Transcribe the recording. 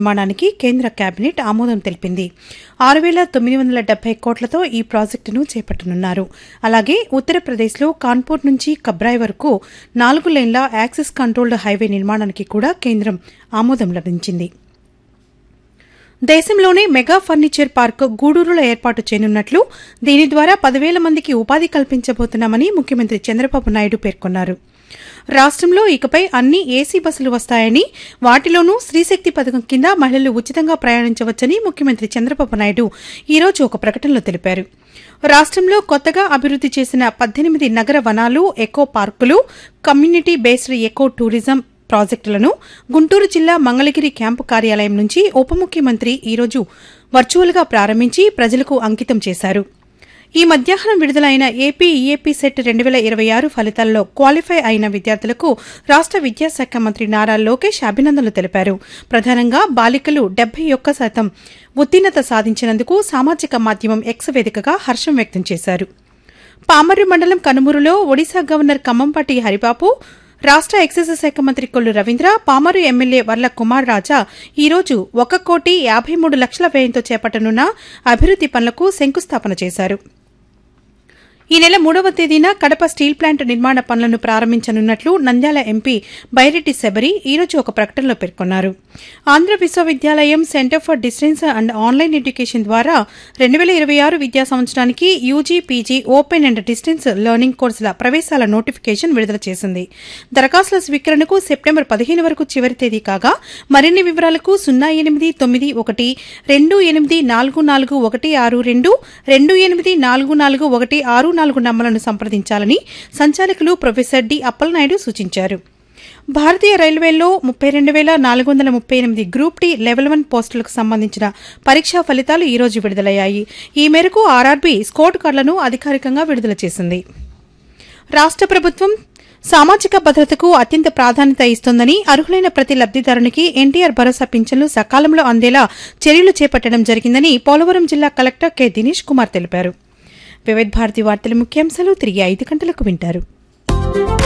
నిర్మాణానికి కేంద్ర కేబినెట్ ఆమోదం తెలిపింది ఆరు వేల తొమ్మిది వందల డెబ్బై కోట్లతో ఈ ప్రాజెక్టును చేపట్టనున్నారు అలాగే ఉత్తరప్రదేశ్లో కాన్పూర్ నుంచి కబ్రాయ్ వరకు నాలుగు లేన్ల యాక్సిస్ కంట్రోల్డ్ హైవే నిర్మాణానికి కూడా కేంద్రం ఆమోదం లభించింది దేశంలోనే మెగా ఫర్నిచర్ పార్క్ గూడూరులో ఏర్పాటు చేయనున్నట్లు దీని ద్వారా పదివేల మందికి ఉపాధి కల్పించబోతున్నామని ముఖ్యమంత్రి చంద్రబాబు నాయుడు పేర్కొన్నారు రాష్ట్రంలో ఇకపై అన్ని ఏసీ బస్సులు వస్తాయని వాటిలోనూ స్త్రీశక్తి పథకం కింద మహిళలు ఉచితంగా ప్రయాణించవచ్చని ముఖ్యమంత్రి చంద్రబాబు నాయుడు ఈరోజు ఒక ప్రకటనలో తెలిపారు రాష్ట్రంలో కొత్తగా అభివృద్ది చేసిన పద్దెనిమిది నగర వనాలు ఎకో పార్కులు కమ్యూనిటీ బేస్డ్ ఎకో టూరిజం ప్రాజెక్టులను గుంటూరు జిల్లా మంగళగిరి క్యాంపు కార్యాలయం నుంచి ఉప ముఖ్యమంత్రి ఈరోజు వర్చువల్గా ప్రారంభించి ప్రజలకు అంకితం చేశారు ఈ మధ్యాహ్నం విడుదలైన ఏపీ ఈఏపీ సెట్ రెండు వేల ఇరవై ఆరు ఫలితాల్లో క్వాలిఫై అయిన విద్యార్థులకు రాష్ట విద్యాశాఖ మంత్రి నారా లోకేష్ అభినందనలు తెలిపారు ప్రధానంగా బాలికలు డెబ్బై ఒక్క శాతం ఉత్తీర్ణత సాధించినందుకు సామాజిక మాధ్యమం ఎక్స్ వేదికగా హర్షం వ్యక్తం చేశారు పామర్రు మండలం కనుమూరులో ఒడిశా గవర్నర్ కమ్మంపాటి హరిబాబు రాష్ట ఎక్సైజ్ శాఖ మంత్రి కొల్లు రవీంద్ర పామరు ఎమ్మెల్యే వర్ల కుమార్ రాజా ఈరోజు ఒక కోటి యాభై మూడు లక్షల వ్యయంతో చేపట్టనున్న అభివృద్ది పనులకు శంకుస్థాపన చేశారు ఈ నెల మూడవ తేదీన కడప స్టీల్ ప్లాంట్ నిర్మాణ పనులను ప్రారంభించనున్నట్లు నంద్యాల ఎంపీ బైరెడ్డి శబరి ఈరోజు ఒక ప్రకటనలో పేర్కొన్నారు ఆంధ్ర విశ్వవిద్యాలయం centre for distance and online education ద్వారా రెండు వేల ఇరవై ఆరు విద్యా సంవత్సరానికి UG PG open and distance learning కోర్సుల ప్రవేశాల నోటిఫికేషన్ విడుదల చేసింది దరఖాస్తుల స్వీకరణకు సెప్టెంబర్ పదిహేను వరకు చివరి తేదీ కాగా మరిన్ని వివరాలకు సున్నా ఎనిమిది తొమ్మిది ఒకటి రెండు ఎనిమిది నాలుగు నాలుగు ఒకటి ఆరు రెండు రెండు ఎనిమిది నాలుగు నాలుగు ఒకటి ఆరు నాలుగు నంబర్లను సంప్రదించాలని సంచాలకులు ప్రొఫెసర్ డి అప్పలనాయుడు సూచించారు భారతీయ రైల్వేల్లో ముప్పై రెండు వేల నాలుగు వందల ముప్పై ఎనిమిది గ్రూప్ టీ లెవెల్ వన్ పోస్టులకు సంబంధించిన పరీక్షా ఫలితాలు ఈ రోజు విడుదలయ్యాయి ఈ మేరకు ఆర్ఆర్బీ స్కోర్ కార్డులను అధికారికంగా విడుదల చేసింది రాష్ట ప్రభుత్వం సామాజిక భద్రతకు అత్యంత ప్రాధాన్యత ఇస్తోందని అర్హులైన ప్రతి లబ్దిదారునికి ఎన్టీఆర్ భరోసా పింఛన్లు సకాలంలో అందేలా చర్యలు చేపట్టడం జరిగిందని పోలవరం జిల్లా కలెక్టర్ కె దినేష్ కుమార్ తెలిపారు వివిధ భారతి వార్తల ముఖ్యాంశాలు తిరిగి ఐదు గంటలకు వింటారు